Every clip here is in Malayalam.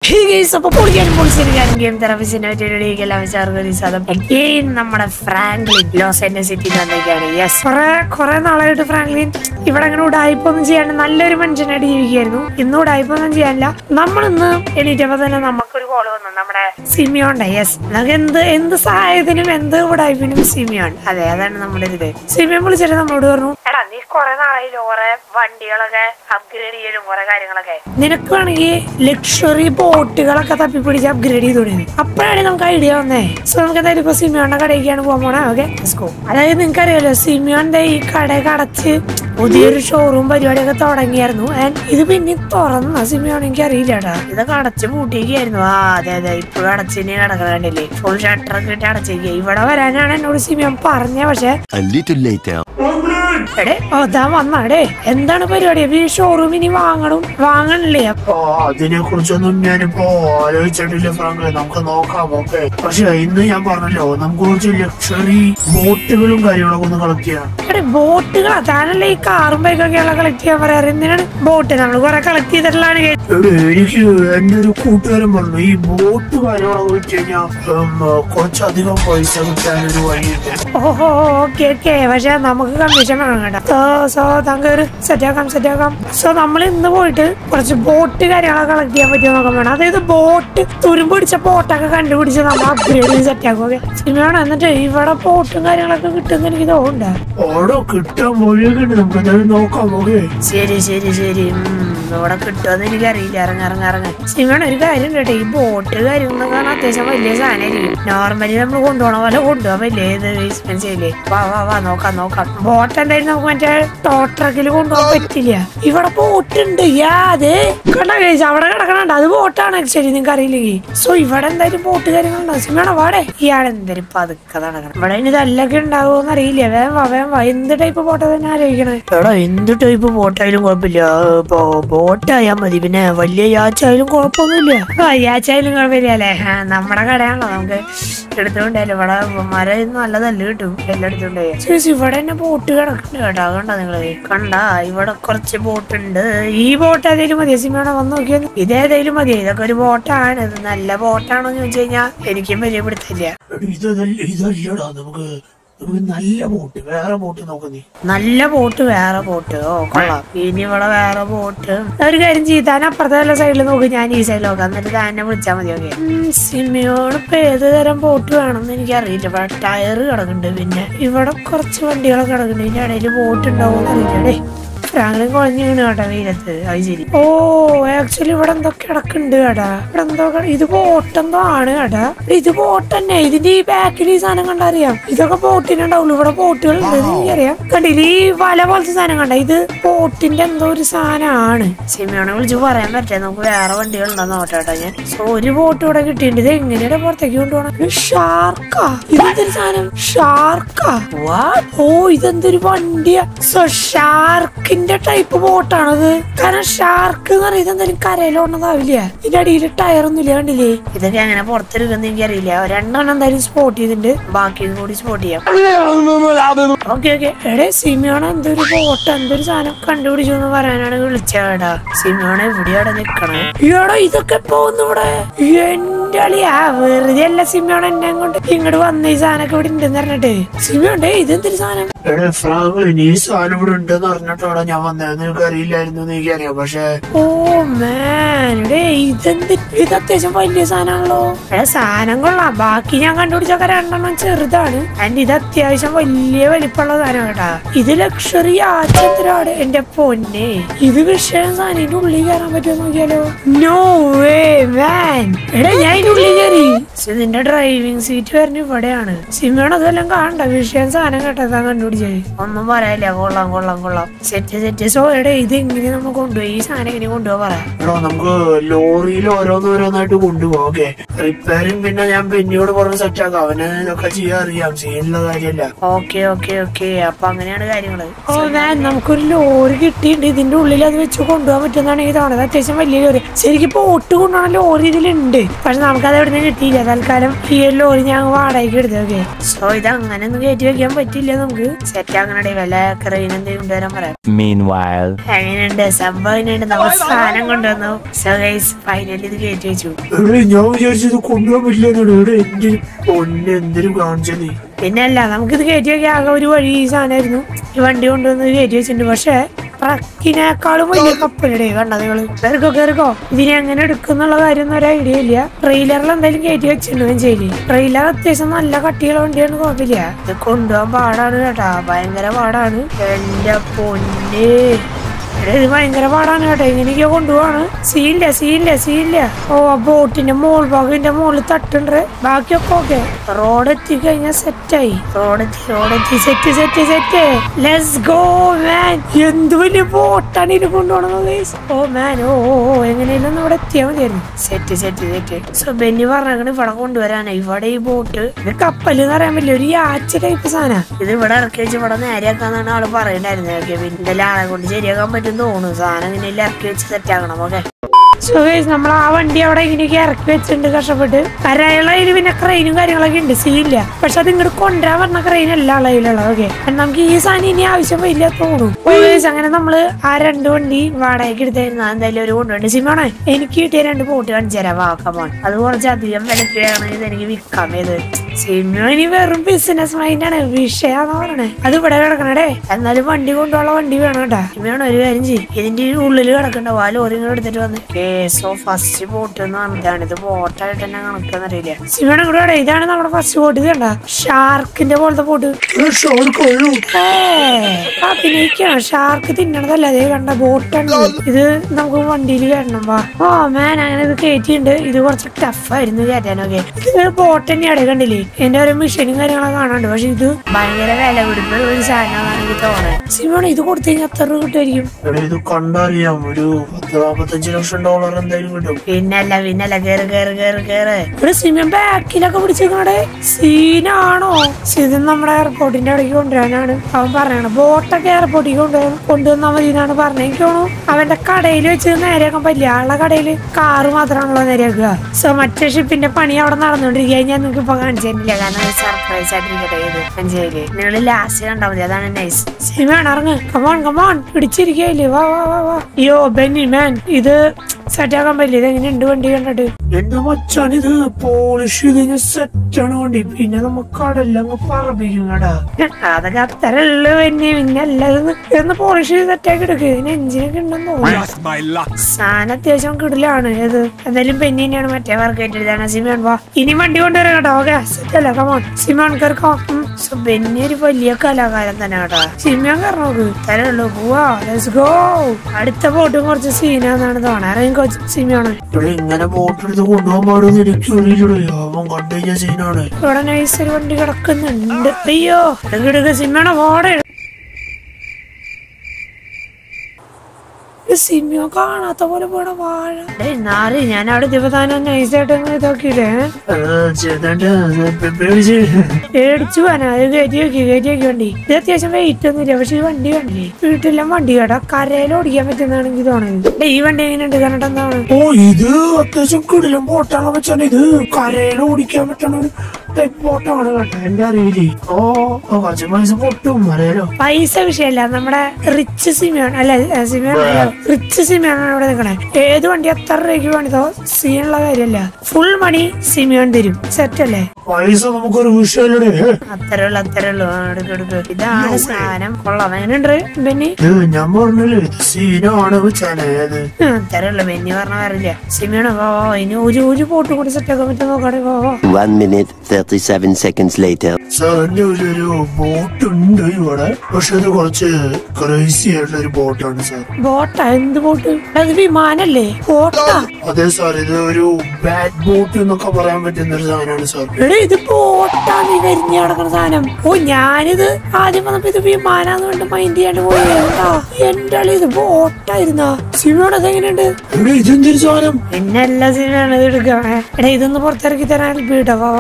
Hey guys, അപ്പൊ പൊളിക്കാനും പൊളിച്ചിരിക്കാനും ഗെയിം തെറാപ്പിസ്റ്റിന്റെ പറ്റിയൊരു എല്ലാവരും സാധനം again നമ്മുടെ ഫ്രാങ്ക്ലിൻ ലോസ് ആൻഡസ് സിറ്റിയിൽ വന്നേക്കാണ് യെസ് കുറെ കുറെ നാളായിട്ട് ഫ്രാങ്ക്ലിൻ ഇവിടെ അങ്ങനെ ഉടായ്പൊന്നും ചെയ്യാണ്ട് നല്ലൊരു മനുഷ്യനായിട്ട് ജീവിക്കായിരുന്നു ഇന്ന് ഉടായ്പൊന്നും ചെയ്യാനില്ല നമ്മൾ ഇന്ന് എണീറ്റപ്പോ തന്നെ നമുക്കൊരു കോള് വന്നു നമ്മുടെ സിമിയോണ്ട യെസ് നമുക്ക് എന്ത് എന്ത് സഹായത്തിനും എന്ത് ഉടായ്പിനും സിമിയോൺ അതെ അതാണ് നമ്മുടെ ഒരു ഇത് സിമിയോൺ വിളിച്ചിട്ട് നമ്മളോട് പറഞ്ഞു എടാ നീ കുറെ നാളായില്ലോ കുറെ വണ്ടികളൊക്കെ അപ്ഗ്രേഡ് ചെയ്യലും കുറെ കാര്യങ്ങളൊക്കെ നിനക്ക് വേണമെങ്കിൽ ലക്ഷറി ബോട്ടുകളൊക്കെ തപ്പിപ്പിടിച്ച് അപ്ഗ്രേഡ് ചെയ്തോളി അപ്പോഴാണ് നമുക്ക് ഐഡിയ വന്നേ സോ നമുക്ക് എന്തായാലും ഇപ്പൊ സിമിയോന്റെ കടയ്ക്കാണ് പോകാൻ പോണേ ഓക്കെ അതായത് നിങ്ങൾക്ക് അറിയാലോ സിമിയോന്റെ ഈ കടയൊക്കെ അടച്ച് പുതിയൊരു ഷോറൂം പരിപാടിയൊക്കെ തുടങ്ങിയായിരുന്നു ആൻഡ് ഇത് പിന്നെ തുറന്ന സിമിയോൺ എനിക്ക് അറിയില്ല കേട്ടാ ഇതൊക്കെ അടച്ച് പൂട്ടിയൊക്കെയായിരുന്നു ആ അതെ അതെ ഇപ്പോഴും അടച്ചിനെ കിടക്കണില്ലേ ഫുൾ ഷട്ടറൊക്കെ ഇട്ട് അടച്ചേക്കുക ഇവിടെ വരാനാണ് എന്നോട് സിമിയോൺ പറഞ്ഞ പക്ഷെ A little later. എടേ അതാ വന്നാടേ എന്താണ് പരിപാടി അപ്പൊ ഈ ഷോറൂം ഇനി വാങ്ങണം വാങ്ങണില്ലേ ആ അതിനെ കുറിച്ചൊന്നും ഞാനിപ്പോ ആലോചിച്ചിട്ടില്ല ഫ്രാങ്ക് നമുക്ക് നോക്കാം ഓക്കെ പക്ഷെ ഇന്ന് ഞാൻ പറഞ്ഞല്ലോ നമുക്ക് കുറച്ച് ലക്ഷറി ബോട്ടുകളും കാര്യങ്ങളൊക്കെ ഒന്ന് കളക്ട് ചെയ്യാം എടേ ബോട്ടുകൾ അതാണല്ലേ ഈ കാറും ബൈക്കൊക്കെയുള്ള കളക്ട് ചെയ്യാൻ പറയാറ് എന്തിനാണ് ബോട്ട് നമ്മൾ കുറെ കളക്ട് ചെയ്തിട്ടുള്ളതാണ് കേ- എടേ, എനിക്ക് എന്റെ ഒരു കൂട്ടുകാരൻ പറഞ്ഞു ഈ ബോട്ട് കാര്യങ്ങളൊക്കെ വെച്ച് കഴിഞ്ഞാൽ കുറച്ചധികം പൈസ കിട്ടാനൊരു വഴിയുണ്ട് ഓഹോ ഓക്കെ ഓക്കെ പക്ഷെ നമുക്ക് കമ്മീഷൻ വേണം കേട്ടോ സോ സോ നമുക്ക് ഒരു സെറ്റ് ആക്കാം സെറ്റ് ആക്കാം സോ നമ്മൾ ഇന്ന് പോയിട്ട് കുറച്ച് ബോട്ട് കാര്യങ്ങളൊക്കെ കളക്ട് ചെയ്യാൻ പറ്റുമോ നോക്കാൻ വേണം അതായത് ബോട്ട് തുരുമ്പ് പിടിച്ച ബോട്ടൊക്കെ കണ്ടുപിടിച്ച് നമ്മൾ അപ്ഗ്രേഡ് സെറ്റ് ആക്കും ഓക്കെ സിനിമയാണ് എന്നിട്ട് ഇവിടെ ബോട്ടും കാര്യങ്ങളൊക്കെ കിട്ടുന്ന എനിക്ക് തോന്നുന്നുണ്ട് ഓടോ കിട്ടാൻ വഴിയൊക്കെ ഉണ്ട് നമുക്ക് എന്തായാലും നോക്കാം ഓക്കെ ശരി ശരി ശരി ഉം, ഇവിടെ കിട്ടുമെന്ന് എനിക്കറിയില്ല ഇറങ്ങ ഇറങ്ങ ഇറങ്ങ സിനിമയാണ് ഒരു കാര്യം കേട്ടോ ഈ ബോട്ട് കാര്യങ്ങളൊക്കെ പറഞ്ഞാൽ അത്യാവശ്യം വലിയ സാധനമായിരിക്കും നോർമലി നമ്മൾ കൊണ്ടുപോകണ പോലെ കൊണ്ടുപോകാൻ വലിയ ഇത് എക്സ്പെൻസ് ഇല്ലേ വാ വാ വാ നോക്കാം നോക്കാം ബോട്ട് എന്തായാലും നമുക്ക് മറ്റേ ടോ ട്രക്കിൽ കൊണ്ടുപോകാൻ പറ്റില്ല ഇവിടെ ബോട്ട് ഉണ്ട് യാ അതെ കണ്ട കഴിച്ചു അവിടെ കിടക്കണുണ്ട് അത് ബോട്ടാണ് ശരി നിങ്ങൾക്ക് അറിയില്ലെങ്കിൽ സോ ഇവിടെ എന്തായാലും ബോട്ട് കാര്യങ്ങളുണ്ടാവും സിനിമയാണോ വാടേ ഇയാൾ എന്തൊരു പതുക്കെ നടക്കണം ഇവിടെ ഇനി ഇതല്ലൊക്കെ ഉണ്ടാവുമെന്ന് അറിയില്ല വേഗം വാ വേഗം വാ എന്ത് ടൈപ്പ് ബോട്ടാ തന്നെ ആലോചിക്കണേ എടാ എന്ത് ടൈപ്പ് ബോട്ടായാലും കുഴപ്പമില്ല ഇപ്പൊ ബോട്ടായാൽ മതി പിന്നെ വലിയ യാച്ചായാലും കുഴപ്പമൊന്നുമില്ല ആ യാച്ചായാലും കുഴപ്പമില്ല അല്ലേ ആ, നമ്മുടെ കടയാണല്ലോ നമുക്ക് എടുത്തോണ്ടല്ലോ ഇവിടെ മരം നല്ലതല്ല കിട്ടും എല്ലാം എടുത്തോണ്ടേ ചേച്ചി ഇവിടെ തന്നെ ബോട്ട് കിടക്കുന്നുണ്ട് കേട്ടോ കണ്ട നിങ്ങള് കണ്ട ഇവിടെ കുറച്ച് ബോട്ട് ഉണ്ട് ഈ ബോട്ട് ഏതെങ്കിലും മതി സിനിമയുടെ വന്ന് നോക്കിയത് ഇതേതായാലും മതി ഇതൊക്കെ ഒരു ബോട്ടാണ് ഇത് നല്ല ബോട്ടാണോ എന്ന് ചോദിച്ചു കഴിഞ്ഞാൽ എനിക്കും വലിയ പിടുത്തില്ല എടീ, ഇതല്ല ഇതല്ലടാ നമുക്ക് നമുക്ക് നല്ല ബോട്ട് വേറെ ബോട്ട് നോക്കാം നീ നല്ല ബോട്ട് വേറെ ബോട്ട് ഓ കൊള്ളാം ഇനി ഇവിടെ വേറെ ബോട്ട് ഒരു കാര്യം ചെയ്താൻ അപ്പുറത്തെ വല്ല സൈഡിൽ നോക്ക് ഞാൻ ഈ സൈഡിൽ നോക്കാം എന്നിട്ട് തന്നെ വിളിച്ചാൽ മതി ഓക്കെ സിമിയോട് ഇപ്പൊ ഏത് തരം ബോട്ട് വേണമെന്ന് എനിക്ക് അറിയില്ല ഇവിടെ ടയർ കിടക്കുന്നുണ്ട് പിന്നെ ഇവിടെ കുറച്ച് വണ്ടികളൊക്കെ കിടക്കുന്നുണ്ട് ഇതിന്റെ ഇടയിൽ ബോട്ട് ഉണ്ടാവും അറിയില്ലേ ഫ്രാങ്ക്ലിൻ കുഴഞ്ഞു വീണ് കേട്ടോ വെയിലത്ത് അത് ശരി ഓ ആക്ച്വലി ഇവിടെ എന്തോ കിടക്കുന്നുണ്ട് കേട്ടാ ഇവിടെ എന്തോ കിട- ഇത് ബോട്ടെന്തോ ആണ് കേട്ടാ ഇത് ബോട്ട് തന്നെ ഇതിന്റെ ഈ ബാക്കിൽ ഈ സാധനം കണ്ടറിയാം ഇതൊക്കെ ബോട്ടിനുണ്ടാവുള്ളൂ ഇവിടെ ബോട്ടുകൾ ഉണ്ട് എനിക്കറിയാം കണ്ടില്ല ഈ വല പോലത്തെ സാധനം കണ്ട ഇത് ബോട്ടിന്റെ എന്തോ ഒരു സാധനമാണ് സിമിയോണെ വിളിച്ച് പറയാൻ പറ്റേ നമുക്ക് വേറെ വണ്ടികൾ ഉണ്ടെന്ന് നോട്ടാ ഞാൻ സോ ഒരു ബോട്ട് ഇവിടെ കിട്ടിയിട്ടുണ്ട് ഇത് എങ്ങനെയാണ് പുറത്തേക്ക് കൊണ്ടുപോകണം ഷാർക്കാ ഇതെന്തൊരു സാധനം ഷാർക്കാ വാട്ട് ഓ ഇതെന്തൊരു വണ്ടിയാ സോ ഷാർക്കിന്റെ ടൈപ്പ് ബോട്ടാണത് കാരണം ഷാർക്ക് എന്ന് പറയുന്നത് എന്തായാലും കരയിലോണതാവില്ല ഇതിന്റെ അടിയിൽ ടയർ ഒന്നും ഇല്ല കണ്ടില്ലേ ഇതൊക്കെ അങ്ങനെ പുറത്തെടുക്കുന്ന എനിക്കറിയില്ല രണ്ടെണ്ണം എന്തായാലും സ്പോട്ട് ചെയ്തിട്ടുണ്ട് ബാക്കി കൂടി സ്പോട്ട് ചെയ്യാം ഓക്കെ ഓക്കെ എടേ സിമിയോണ എന്തൊരു ബോട്ട് എന്തൊരു സാധനം കണ്ടുപിടിച്ചു എന്ന് പറയാനാണ് വിളിച്ചേടാ സിമിയോണ എവിടെയാടെ നിക്കണേ ഈടാ ഇതൊക്കെ പോകുന്നു ഇവിടെ എന്റെ അളിയാ വെറുതെ അല്ല സിമിയോണ എന്നെ കൊണ്ട് ഇങ്ങോട്ട് വന്ന ഈ സാധനമൊക്കെ ഇവിടെ ഉണ്ടെന്ന് പറഞ്ഞിട്ട് സിമിയോണ്ടേ ഇതെന്തൊരു സാധനം എടേ ഫ്രാങ്ക്ലിൻ ഈ സാധനം ഇവിടെ ഉണ്ടെന്ന് അറിഞ്ഞിട്ടോടെ ഞാൻ വന്നത് നിനക്ക് അറിയില്ലായിരുന്നു എന്ന് എനിക്കറിയാം പക്ഷെ ഓ മാൻ ഡേ ഇതെന്ത് ഇത് അത്യാവശ്യം വലിയ സാധനമാണല്ലോ എടാ സാധനം കൊള്ളാം ബാക്കി ഞാൻ കണ്ടുപിടിച്ചൊക്കെ രണ്ടെണ്ണം ചെറുതാണ് ആൻഡ് ഇത് അത്യാവശ്യം വലിയ വലിപ്പമുള്ള സാധനം കേട്ടാ ഇത് ലക്ഷറി ആചന്ദ്രാണ് എന്റെ പൊന്നെ ഇത് വിഷയം സാധനം ഇതിന്റെ ഉള്ളിൽ കയറാൻ പറ്റുമോ നോക്കിയാലോ നോ വേ മാൻ എടാ ഞാൻ ഇതിന്റെ ഉള്ളിൽ കയറി പക്ഷെ ഇതിന്റെ ഡ്രൈവിംഗ് സീറ്റ് വരുന്ന ഇവിടെയാണ് സിമ്മയാണ് അതെല്ലാം കാണണ്ട വിഷയം സാധനം കേട്ടതാ കണ്ടുപിടിച്ചത് ഒന്നും പറയാനില്ല കൊള്ളാം കൊള്ളാം കൊള്ളാം സെറ്റ് സെറ്റ് സോ എടേ ഇത് എങ്ങനെ നമ്മൾ കൊണ്ടുപോയി ഈ സാധനം എങ്ങനെ കൊണ്ടുപോകാൻ പറയാം എടോ നമുക്ക് ലോറിയിൽ ഓരോന്നോരോന്നായിട്ട് കൊണ്ടുപോകാം ഓക്കെ റിപ്പയറിങ് പിന്നെ ഞാൻ പിന്നീട് പറഞ്ഞ് സെറ്റ് ആക്കാം അവന് ഇതൊക്കെ ചെയ്യാൻ അറിയാം ചെയ്യാനുള്ള കാര്യമല്ല ഓക്കെ ഓക്കെ ഓക്കെ അപ്പൊ അങ്ങനെയാണ് കാര്യങ്ങള് ഓ ഞാൻ നമുക്കൊരു ലോറി കിട്ടിയിട്ടുണ്ട് ഇതിന്റെ ഉള്ളിൽ അത് വെച്ച് കൊണ്ടുപോകാൻ പറ്റുന്നതാണ് ഈ തോന്നുന്നത് അത്യാവശ്യം വലിയ ലോറി ശരിക്കും ഇപ്പൊ ഒട്ട് കൊണ്ടുപോകണ ലോറി ഇതിലുണ്ട് പക്ഷെ നമുക്കത് എവിടെ നിന്ന് കിട്ടിയില്ല തൽക്കാലം ഈ ഒരു ലോറി ഞാൻ വാടകയ്ക്ക് എടുത്തൊക്കെ സോ ഇത് അങ്ങനെ ഒന്നും കയറ്റി വെക്കാൻ പറ്റില്ല നമുക്ക് സെറ്റ് ആക്കണേ വല്ല ക്രെയിൻ എന്തെങ്കിലും കൊണ്ടുവരാൻ പറയാം Meanwhile. എങ്ങനെയുണ്ട് സംഭവം എങ്ങനെയുണ്ട് നമ്മൾ സാധനം കൊണ്ടുവന്നു സോ ഗൈസ് ഫൈനലി ഇത് കയറ്റി വെച്ചു എവിടെ ഞാൻ വിചാരിച്ചത് കൊണ്ടുപോകാൻ പറ്റില്ലെന്നാണ് ഇവിടെ എന്റെ പൊന്നെ എന്തിനും കാണിച്ചത് നീ പിന്നെ അല്ല നമുക്കിത് കയറ്റി വെക്കാൻ ആകെ ഒരു വഴി ഈ സാധനമായിരുന്നു ഈ വണ്ടി കൊണ്ടുവന്ന് കയറ്റി വെച്ചിട്ടുണ്ട് പക്ഷെ ട്രക്കിനേക്കാളും വലിയ കപ്പലടേ കണ്ടത് നിങ്ങള് കയറിക്കോ കയറിക്കോ ഇതിനെ എങ്ങനെ എടുക്കുന്നുള്ള കാര്യം ഒന്നും ഒരു ഐഡിയ ഇല്ല ട്രെയിലറിൽ എന്തായാലും കയറ്റി വെച്ചിട്ടുണ്ടെന്ന് ചെയ്യില്ല ട്രെയിലർ അത്യാവശ്യം നല്ല കട്ടിയുള്ള വണ്ടിയാണ് കുഴപ്പമില്ല ഇത് കൊണ്ടുപോകാൻ പാടാണ് കേട്ടാ ഭയങ്കര പാടാണ് എന്റെ പൊന്നേ എടാ, ഇത് ഭയങ്കര പാടാണ് കേട്ടോ ഇങ്ങനെയൊക്കെ കൊണ്ടുപോവാണ് സീനില്ല സീനില്ല സീനില്ല ഓ ആ ബോട്ടിന്റെ മോൾ ഭാഗത്തിന്റെ മുകളിൽ തട്ടുണ്ട് ബാക്കിയൊക്കെ ഓക്കെ റോഡ് എത്തിക്കഴിഞ്ഞാൽ സെറ്റായി റോഡ് എത്തി റോഡ് എത്തി set set set let's go man എന്ത് വലിയ ബോട്ടാണ് ഇത് കൊണ്ടുപോകണത് guys. ഓ മാൻ ഓ ഓ ഓ എങ്ങനെയല്ലോ ഇവിടെ എത്തിയാൽ മതിയായിരുന്നു set set set so Benny പറഞ്ഞാണ് ഇവിടെ കൊണ്ടുവരാനാ ഇവിടെ ഈ ബോട്ട് ഇത് കപ്പൽ എന്ന് പറയാൻ പറ്റില്ല ഒരു യാച്ച ടൈപ്പ് സാധന ഇത് ഇവിടെ ഇറക്കി വെച്ച് ഇവിടെ നേരെയാക്കാന്നാണ് ആള് പറയണ്ടായിരുന്നത് ഓക്കെ പിന്നെ ആളെ കൊണ്ട് ശരിയാക്കാൻ പറ്റും തോന്നുന്നു സാധനം ഇങ്ങനെ ഇറക്കി വെച്ച് സെറ്റ് ആക്കണം ഓക്കെ സോ നമ്മൾ ആ വണ്ടി അവിടെ ഇങ്ങനെയൊക്കെ ഇറക്കി വെച്ചിട്ടുണ്ട് കഷ്ടപ്പെട്ട് കരയുള്ള അതിൽ പിന്നെ ക്രെയിനും കാര്യങ്ങളൊക്കെ ഉണ്ട് സീനില്ല പക്ഷെ അത് ഇങ്ങോട്ട് കൊണ്ടുവരാൻ പറഞ്ഞ ക്രെയിൻ അല്ല അളയിലുള്ളത് ഓക്കെ നമുക്ക് ഈ സാധനം ഇനി ആവശ്യം വരില്ല തോന്നുന്നു ഓ, guys, അങ്ങനെ നമ്മള് ആ രണ്ട് വണ്ടി വാടകയ്ക്ക് എടുത്തായിരുന്നു അത് എന്തായാലും ഒരു കൊണ്ടുപോയി സിമാണേ എനിക്ക് കിട്ടിയ രണ്ട് ബോട്ട് കാണിച്ചു തരാം വാക്കമാണ് അത് കുറച്ച് അധികം വിലക്കുകയാണ് ഇത് എനിക്ക് വിൽക്കാം ഇത് സിമിയോനി വെറും ബിസിനസ് മൈൻഡാണ് വിഷയാന്ന് പറയണേ അത് ഇവിടെ കിടക്കണേ എന്നാലും വണ്ടി കൊണ്ടുള്ള വണ്ടി വേണം കേട്ടാ സിമിയാണ് ഒരു കാര്യം ചെയ്യും ഇതിന്റെ ഈ ഉള്ളിൽ കിടക്കണ്ടാവും ആ ലോറി ഇങ്ങോട്ട് എടുത്തിട്ട് വന്ന് കേസോ ഫസ്റ്റ് ബോട്ട് എന്ന് പറഞ്ഞതാണ് ഇത് ബോട്ടായിട്ട് തന്നെ കണക്കെന്നറിയില്ല സിമിയാണ് ഇവിടെ ഇവിടെ ഇതാണ് നമ്മുടെ ഫസ്റ്റ് ബോട്ട് ഇത് കണ്ട ഷാർക്കിന്റെ പോലത്തെ ബോട്ട് ഷോർക്കോയോ അഭിനയിക്കണം ഷാർക്ക് തിന്നണതല്ല അതേ കണ്ട ബോട്ടാണ് ഇത് നമുക്ക് വണ്ടിയിൽ കയറണം വാ ഓ മാൻ അങ്ങനെ ഇത് കയറ്റിണ്ട് ഇത് കുറച്ച് ടഫായിരുന്നു കയറ്റാനൊക്കെ ഇത് ബോട്ട് തന്നെയാണ് കണ്ടില്ലേ എന്റെ ഓരോ മിഷനും കാര്യങ്ങളൊക്കെ കാണാണ്ട് പക്ഷെ ഇത് ഭയങ്കര വില കൊടുക്കുന്ന ഒരു സാധനമാണ് എനിക്ക് തോന്നുന്നത് സിമോണ ഇത് കൊടുത്തു കഴിഞ്ഞാൽ എത്ര രൂപ കിട്ടുമായിരിക്കും എടാ ഇത് കണ്ടറിയാം ഒരു പത്ത് നാപ്പത്തഞ്ച് ലക്ഷം ഡോളർ എന്തായാലും കിട്ടും പിന്നല്ല പിന്നല്ല കേറ് കേറ് കേറ് കേറ് ഇവിടെ സിമൻ ബാക്കിലൊക്കെ പിടിച്ചിരിക്കണേ സീനാണോ ഇത് നമ്മുടെ എയർപോർട്ടിന്റെ അവിടേക്ക് കൊണ്ടുവരാനാണ് അവൻ പറയണത് ബോട്ടൊക്കെ എയർപോർട്ടിൽ കൊണ്ടുവരാൻ കൊണ്ടുവന്നാൽ മതി എന്നാണ് പറഞ്ഞത് എനിക്ക് തോന്നുന്നു അവന്റെ കടയിൽ വെച്ച് നേരെയാക്കാൻ പറ്റില്ല ആളുടെ കടയിൽ കാറ് മാത്രമാണല്ലോ നേരെയാക്കുക സോ മറ്റേ ഷിപ്പിന്റെ പണി അവിടെ നടന്നുകൊണ്ടിരിക്കുക ഞാൻ നിങ്ങൾക്ക് ഇപ്പൊ കാണിച്ചു തരില്ല കാരണം സർപ്രൈസ് ആയിട്ടിരിക്കട്ടെ ഇത് മനസ്സിലായില്ലേ നിങ്ങൾ ലാസ്റ്റ് കണ്ടാൽ മതി അതാണ് നൈസ് സിനിമയാണ് ഇറങ്ങ് കമോൺ കമോൺ പിടിച്ചിരിക്കയില്ലേ വാ വാ വാ വാ അയ്യോ ബെന്നി മാൻ ഇത് സെറ്റാക്കാൻ പറ്റില്ല ഇത് എങ്ങനെയുണ്ട് വണ്ടി കണ്ടിട്ട് എന്റെ മച്ചാൻ ഇത് പോളിഷ് ചെയ്ത് കഴിഞ്ഞാൽ സെറ്റാണ് വണ്ടി പിന്നെ നമുക്ക് കടലിൽ അങ്ങ് പറപ്പിക്കും കടാ അതൊക്കെ അത്രയുള്ളൂ പിന്നെ പിന്നെ അല്ലാതെ എന്ന് പോളിഷ് ചെയ്ത് സെറ്റാക്കി എടുക്കുക ഇതിന് എഞ്ചിനൊക്കെ ഉണ്ടെന്ന് തോന്നുന്നു സാധനം അത്യാവശ്യം കിടിലാണ് ഇത് എന്തായാലും പെന്നി തന്നെയാണ് മറ്റേ വർക്ക് ആയിട്ട് സിമോൺ വാ ഇനി വണ്ടി കൊണ്ടുവരാം കേട്ടോ ഓക്കെ സെറ്റല്ല കമോൺ സിമോൺ കയറിക്കോ സോ ബെന്നി ഒരു വലിയ കലാകാരൻ തന്നെ കേട്ടോ സിമോൺ കയറി നോക്ക് തരുള്ളൂ പോവാ ലെറ്റ്സ് ഗോ അടുത്ത ബോട്ടും കുറച്ച് സീനാന്നാണ് തോന്നുന്നത് ഇറങ്ങിക്കോ സിമോണ് ഇവിടെ ഇങ്ങനെ ബോട്ട് എടുത്ത് കൊണ്ടുപോകാൻ പാടുന്ന എനിക്ക് അറിയില്ലടോ അവൻ കണ്ടു കഴിഞ്ഞാൽ സീനാണ് ഇവിടെ നൈസ് ഒരു വണ്ടി കിടക്കുന്നുണ്ട് അയ്യോ എടുക്കെടുക്ക സിമ്മണ പോടെ സിമിയോ കാണാത്ത പോലെ പോണ വാഴ നാറി ഞാൻ അവിടെ ദിവസാനം നൈസായിട്ട് ഇതാക്കിയില്ലേ ചേട്ടൻ്റെ പേടിച്ച് പേടിച്ചു പോവാനാ അത് കയറ്റി വെക്കി കയറ്റി വെക്കി വണ്ടി ഇത് അത്യാവശ്യം വെയിറ്റ് ഒന്നുമില്ല പക്ഷെ ഈ വണ്ടി കണ്ടില്ലേ വീട്ടിലെല്ലാം വണ്ടി കേട്ടാ കരയിൽ ഓടിക്കാൻ പറ്റുന്നതാണെങ്കിൽ തോന്നുന്നത് ദേ, ഈ വണ്ടി എങ്ങനെയുണ്ട് കണ്ടിട്ട് എന്താണ് ഓ ഇത് അത്യാവശ്യം കിടിലും ബോട്ടാണ് വെച്ചാൽ ഇത് കരയിൽ ഓടിക്കാൻ പറ്റണ ഒരു ടൈപ്പ് ബോട്ടാണ് കേട്ടോ എന്റെ അറിയില്ലേ ഓ ഓ, കുറച്ച് പൈസ പൊട്ടും അറിയാലോ പൈസ വിഷയമല്ല നമ്മുടെ റിച്ച് സിമിയാണ് അല്ല സിമിയാണ് റിച്ച് സിമിയാണ് ഇവിടെ നിൽക്കണേ ഏത് വണ്ടി എത്ര രൂപയ്ക്ക് വേണിതോ സീനുള്ള കാര്യമല്ല ഫുൾ മണി സിമിയോൺ തരും സെറ്റ് അല്ലേ പൈസ നമുക്കൊരു വിഷയമല്ലേ അത്രേ ഉള്ളു അത്രേ ഉള്ളു ആ, എടുക്ക് എടുക്ക് ഇതാണ് സാധനം കൊള്ളാം എങ്ങനെയുണ്ട് ബെന്നി ഇത് ഞാൻ പറഞ്ഞില്ലേ ഇത് സീനാണ് വെച്ചാലേ അത് ആ, അത്രേ ഉള്ളു ബെന്നി പറഞ്ഞ കാര്യമില്ല സിമിയാണ് വാ വാ ഇനി ഒരു ഒരു പോട്ട് കൂടി സെറ്റ് ആക്കാൻ പറ്റും നോക്കാടെ വാ വാ One minute, 37 seconds later. സാറിന്റെ ഒരു ഒരു ബോട്ട് ഉണ്ട് ഇവിടെ പക്ഷെ അത് കുറച്ച് ക്രൈസി ആയിട്ടുള്ള ഒരു ബോട്ടാണ് സാർ ബോട്ടാ എന്ത് ബോട്ട് അത് വിമാനല്ലേ ബോട്ടാ അതെ സാർ ഇത് ഒരു ബാഡ് ബോട്ട് എന്നൊക്കെ പറയാൻ പറ്റുന്ന ഒരു സാധനമാണ് സാർ എടാ ഇത് ബോട്ടാ നീ കരിഞ്ഞ കിടക്കുന്ന സാധനം ഓ ഞാനിത് ആദ്യം വന്നപ്പോ ഇത് വിമാനാന്ന് വേണ്ട മൈൻഡ് ചെയ്യാണ്ട് പോയി കേട്ടാ എന്റെ ആള് ഇത് ബോട്ടായിരുന്നാ സിനിമയുടെ അതെങ്ങനെയുണ്ട് ഇവിടെ ഇതെന്തൊരു സാധനം പിന്നെ എല്ലാ സിനിമയാണ് ഇത് എടുക്കണേ എടാ ഇതൊന്ന് പുറത്തിറക്കി തരാൻ ഹെൽപ്പ് ചെയ്യട്ടോ വാ വാ വാ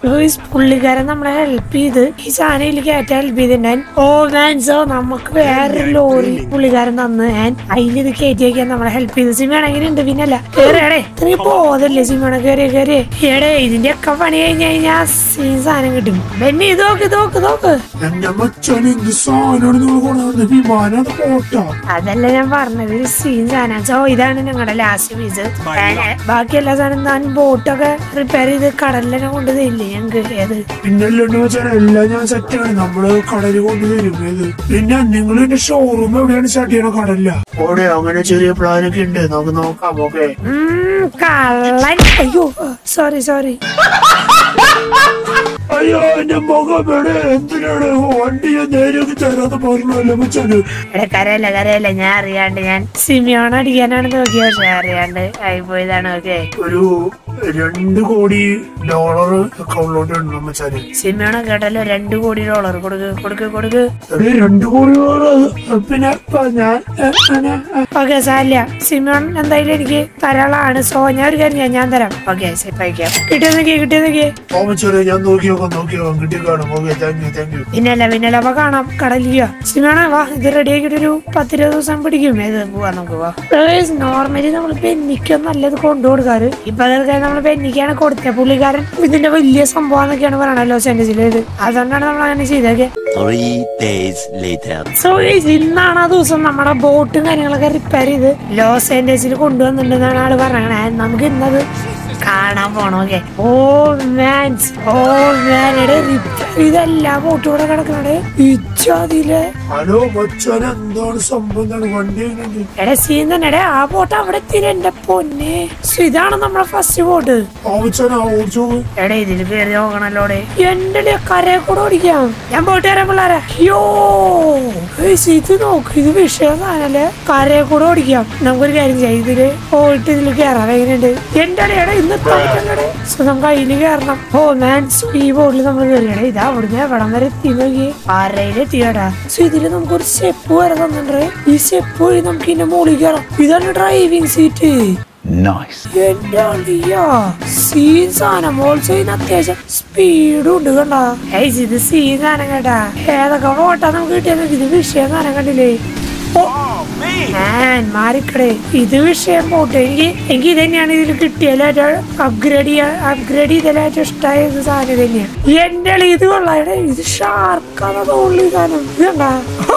ഗൈസ് പുള്ളിക്കാരൻ നമ്മളെ ഹെൽപ്പ് ചെയ്ത് ഈ സാധനം ഇതിൽ കയറ്റാൻ ഹെൽപ്പ് ചെയ്തിട്ടുണ്ടാൻ ഓ മാൻസോ നമുക്ക് വേറൊരു ലോറി പുള്ളിക്കാരൻ തന്ന് ഞാൻ അതിൽ ഇത് കയറ്റി വയ്ക്കാൻ നമ്മളെ ഹെൽപ്പ് ചെയ്ത് സിമിയാണ് എങ്ങനെയുണ്ട് പിന്നല്ല കേറിയടേ ഇത്രയും പോതല്ലേ സിമിയാണ് കേറിയ കേറിയ എടേ ഇതിന്റെ ഒക്കെ പണി കഴിഞ്ഞ് കഴിഞ്ഞാൽ ഈ സാധനം കിട്ടും ബെന്നി ഇത് നോക്ക് ഇത് നോക്ക് നോക്ക് എന്റെ മച്ചാൻ എന്ത് സാധനമാണ് നിങ്ങൾ കൊണ്ടുവന്നത് വിമാനം അത് പോട്ടാ അതല്ല ഞാൻ പറഞ്ഞത് ഒരു സീൻ സാധനം സോ ഇതാണ് ഞങ്ങളുടെ ലാസ്റ്റ് പീസ് ബാക്കി എല്ലാ സാധനം ഞാൻ ബോട്ടൊക്കെ റിപ്പയർ ചെയ്ത് കടലിനെ കൊണ്ട് തരില്ലേ ഞങ്ങൾക്ക് ഏത് പിന്നല്ലോണ്ട് വെച്ചാൽ എല്ലാം ഞാൻ സെറ്റാണ് നമ്മള് കടല് കൊണ്ടുവരും ഇത് പിന്നെ നിങ്ങൾ എന്റെ ഷോറൂം എവിടെയാണ് സ്റ്റാർട്ട് ചെയ്യണ കടലില്ല ഓടെ അങ്ങനെ ചെറിയ പ്ലാനൊക്കെ ഉണ്ട് നമുക്ക് നോക്കാം ഓക്കെ ഉം, കള്ളൻ അയ്യോ സോറി സോറി അയ്യോ എന്റെ മുഖം എവിടെ എന്തിനാണ് വണ്ടി ഞാൻ നേരെയൊക്കെ തരാതെ പറഞ്ഞല്ലോ മച്ചാന് എടാ കരയല്ല കരയല്ല ഞാൻ അറിയാണ്ട് ഞാൻ സിമിയോൺ അടിക്കാനാണ് നോക്കിയത് പക്ഷെ അറിയാണ്ട് ആയിപ്പോയതാണ് ഓക്കെ ഒരു രണ്ട് കോടി ഡോളർ അക്കൗണ്ടിലോട്ട് ഉണ്ട് മച്ചാന് സിമിയോണ കേട്ടല്ലോ രണ്ടു കോടി ഡോളർ കൊടുക്ക് കൊടുക്ക് കൊടുക്ക് എടേ, രണ്ട് കോടി ഡോളർ പിന്നെ ഇപ്പൊ ഞാൻ ഏ, അങ്ങനെ, ഏ, ഓക്കെ സാരില്ല സിമിയോൺ എന്തായാലും എനിക്ക് തരാളാണ് സോ ഞാൻ ഒരു കാര്യം ചെയ്യാം ഞാൻ തരാം ഓക്കെ അയക്കാം കിട്ടിയത് നോക്കിയേ കിട്ടിയത് നോക്കിയേ ഓ മച്ചാനെ ഞാൻ നോക്കി നോക്കാം നോക്കി നോക്കാം കിട്ടി കാണും okay thank you thank you പിന്നല്ല പിന്നല്ല അപ്പൊ കാണാം കടലിയോ സിനിമ വാ ഇത് റെഡി ആക്കിയിട്ട് ഒരു പത്തിരുപത് ദിവസം പിടിക്കും ഏത് പോവാ നമുക്ക് വാ നോർമലി നമ്മൾ പെന്നിക്ക് നല്ലത് കൊണ്ടു കൊടുക്കാറ് ഇപ്പൊ അതൊക്കെ നമ്മൾ പെന്നിക്കാണ് കൊടുത്തത് പുള്ളിക്കാരൻ ഇതിന്റെ വലിയ സംഭവം എന്നൊക്കെയാണ് പറയണത് ലോസ് ആൻഡസിലേത് അതുകൊണ്ടാണ് നമ്മൾ അങ്ങനെ ചെയ്തതൊക്കെ Three days later. സോ ഇന്നാണ് ആ ദിവസം നമ്മുടെ ബോട്ടും കാര്യങ്ങളൊക്കെ റിപ്പയർ ചെയ്ത് ലോസ് ഏഞ്ചൽസിൽ കൊണ്ടുവന്നിട്ടുണ്ടെന്നാണ് ആള് പറയണേ നമുക്ക് ഇന്നത് കാണാൻ പോണം ഓക്കെ ഓ മാൻസ് ഓ മാൻ എടെ റിപ്പയർ ചെയ്ത എല്ലാ ബോട്ടും കൂടെ കിടക്കണേ ഇച്ചാതിലെ ഹലോ മച്ചാൻ എന്താണ് സംഭവം എന്താണ് വണ്ടി എങ്ങനെയുണ്ട് എടെ സീൻ തന്നെ എടെ ആ ബോട്ട് അവിടെ എത്തിയില്ല എന്റെ പൊന്നെ സോ ഇതാണ് നമ്മുടെ ഫസ്റ്റ് ബോട്ട് ഓ മച്ചാൻ ആ ഓടിച്ചോ എടെ ഇതിൽ കയറി നോക്കണല്ലോടെ എന്റെ ഡേ കരയെ കൂടെ ഓടിക്കാം ഞാൻ പോയിട്ട് വരാം പിള്ളേരെ യോ ഏയ്സ് ഇത് നോക്ക് ഇത് വിഷയം സാധനല്ലേ കരയെ കൂടെ ഓടിക്കാം നമുക്കൊരു കാര്യം ചെയ്യാം ഇതില് പോയിട്ട് ഇതിൽ കയറാം എങ്ങനെയുണ്ട് എന്റെ അടയുടെ ഇന്ന് തന്നിട്ടല്ലേ സോ നമുക്ക് അതിൽ കയറണം ഓ മാൻ സോ ഈ ബോട്ടിൽ നമ്മൾ കയറിയടേ ഇതാ അവിടുന്ന് എവിടം വരെ എത്തി നോക്കി ആരയിൽ എത്തിയടാ സോ ഇതില് നമുക്കൊരു സ്റ്റെപ്പ് വരെ തന്നിട്ടുണ്ട് ഈ സ്റ്റെപ്പ് വഴി നമുക്ക് ഇതിന്റെ മുകളിൽ കയറാം ഇതാണ് ഡ്രൈവിംഗ് സീറ്റ് എന്റെ അളിയാ സീൻ സാധനം ഓൾസോ ഇതിന് അത്യാവശ്യം സ്പീഡും ഉണ്ട് കണ്ടാ ഏയ് ഇത് സീൻ സാധനം കേട്ടാ ഏതൊക്കെ ഫോട്ടോ നമുക്ക് കിട്ടിയത് ഇത് വിഷയം സാധനം കണ്ടില്ലേ ഓ ഞാൻ മാറിക്കടേ ഇത് വിഷയം പോട്ടെ എനിക്ക് എനിക്ക് ഇത് തന്നെയാണ് ഇതിൽ കിട്ടിയാലും അപ്ഗ്രേഡ് ചെയ്യാൻ അപ്ഗ്രേഡ് ചെയ്താലും ഏറ്റവും ഇഷ്ടമായ ഇത് സാധനം ഇത് തന്നെയാണ് എന്റെ അളി ഇത് കൊള്ളാടെ ഇത് ഷാർക്കാണ് തോന്നുന്നു ഈ സാധനം ഇത് കണ്ടാ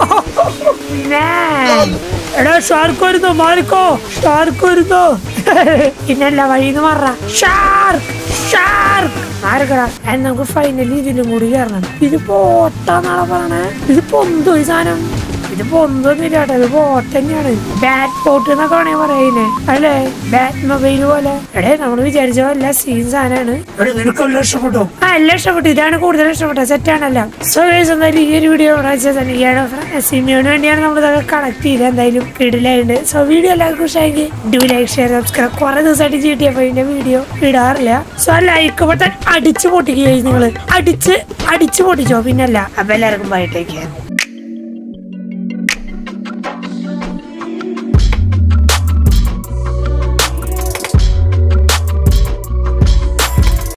Man. എടാ ഷാർക്ക് വരുന്നോ മാറിക്കോ ഷാർക്ക് വരുന്നോ പിന്നല്ല വഴിന്ന് പറ ഷാർക്ക് ഷാർക്ക് മാറിക്കടാ and നമുക്ക് ഫൈനലി ഇതിലും കൂടി കയറണം ഇത് പോട്ടാന്നാണ് പറയണേ ഇത് പൊന്തോ ഈ സാധനം ഇത് പൊന്തൊന്നുമില്ല കേട്ടോ ഇത് ബോട്ട് തന്നെയാണ് ബാറ്റ് ബോട്ട് എന്നൊക്കെ വേണേ പറയുന്നേ അല്ലേ ബാറ്റ് മൊബൈൽ പോലെ എടേ നമ്മൾ വിചാരിച്ച പോലെ സീൻ സാധനമാണ് എടേ നിനക്കെല്ലാം ഇഷ്ടപ്പെട്ടോ ആ എല്ലാം ഇഷ്ടപ്പെട്ടു ഇതാണ് കൂടുതൽ ഇഷ്ടപ്പെട്ടത് സെറ്റാണല്ലോ സോ ഗൈസ് എന്തായാലും ഈ ഒരു വീഡിയോ സിമിയോന് വേണ്ടിയാണ് നമ്മൾ ഇതൊക്കെ കണക്ട് ചെയ്ത് എന്തായാലും കിടിലായിട്ടുണ്ട് സോ വീഡിയോ എല്ലാവർക്കും ഇഷ്ടമെങ്കിൽ ഡു ലൈക്ക് ഷെയർ സബ്സ്ക്രൈബ് കുറെ ദിവസമായിട്ട് ജി ടി എഫ് അതിന്റെ വീഡിയോ ഇടാറില്ല സോ ലൈക്ക് ബട്ടൺ അടിച്ച് പൊട്ടിക്കുകയും നിങ്ങൾ അടിച്ച് അടിച്ച് പൊട്ടിച്ചോ പിന്നല്ല അപ്പൊ എല്ലാവർക്കും ബൈട്ടേക്ക്